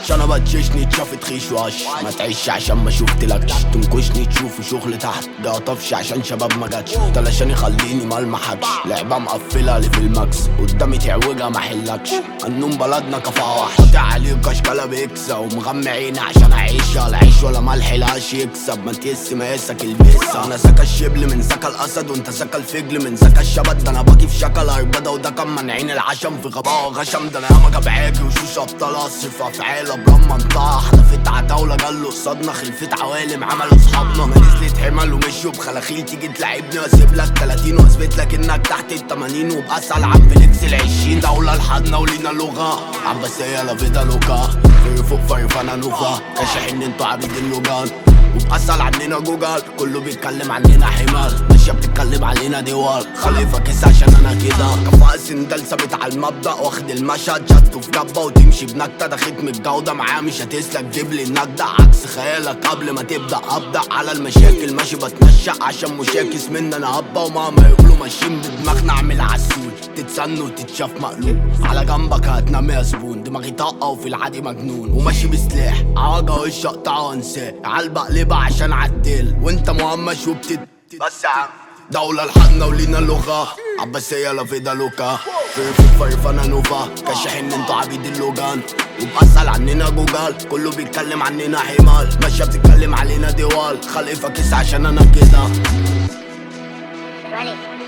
عشان ابتششني اتشافت خيش وقش ما تعيش عشان ما شفتلكش تنكشني تشوف شغل تحت ده طفش عشان شباب ما جاتش تلاشان يخليني ما المحكش لعبه مقفله لي في الماكس قدامي تعوجها ما حلكش النوم بلدنا كفاح قاطع عليك اشكالها بيكسا ومغمى عيني عشان اعيشها العيش ولا ملح العيش يكسب ما تيس مقاسك البسه انا سكا الشبل من سكا الاسد وانت سكا الفجل من سكا الشبت ده انا باقي في شكل اربده وده كان منعين العشم في غباء وغشم ده انا ياما جاب عاجي وشوش ابطال اصرف افعال ابرام منطقه حدفت عتاوله جاله قصادنا خلفت عوالم عملوا اصحابنا ما نزلت حمل ومشوا بخلاخيل تيجي تلعبني واسيب لك 30 واثبت لك انك تحت ال 80 وبأسأل عن فليكس ال 20 دولة لحدنا ولينا لغة عباسية لا فيدا لوكا فري فوق فري فانا نوفا كاشح ان انتوا عبيد اللوجان وبأسأل عننا جوجل كله بيتكلم عننا حمال ماشية بتتكلم علينا ديوال خليفة كيس عشان انا كده كفاءة سندال ثابت على المبدأ واخد المشهد شدته في جبة وتمشي بنكتة ده ختم الجودة معاه مش هتسلك جيب لي النجدة عكس خيالك قبل ما تبدأ أبدأ على المشاكل ماشي بتنشأ عشان مشاكس مني أنا هبة ومهما يقولوا ماشيين بدماغنا أعمل عسول تتسن وتتشاف مقلوب على جنبك هتنام يا زبون دماغي طاقة وفي العادي مجنون وماشي بسلاح عواجة وش اقطعه وانساه عالبقلبة عشان عدل وانت مهمش وبتت بس يا عم دولة لحدنا ولينا لغة عباسية لا فيدا لوكا في في فري فانا نوفا كاشح ان انتوا عبيد اللوجان وبأسأل عننا جوجل كله بيتكلم عننا حمال ماشية بتتكلم علينا ديوال خليفة كيس عشان انا كده Ready.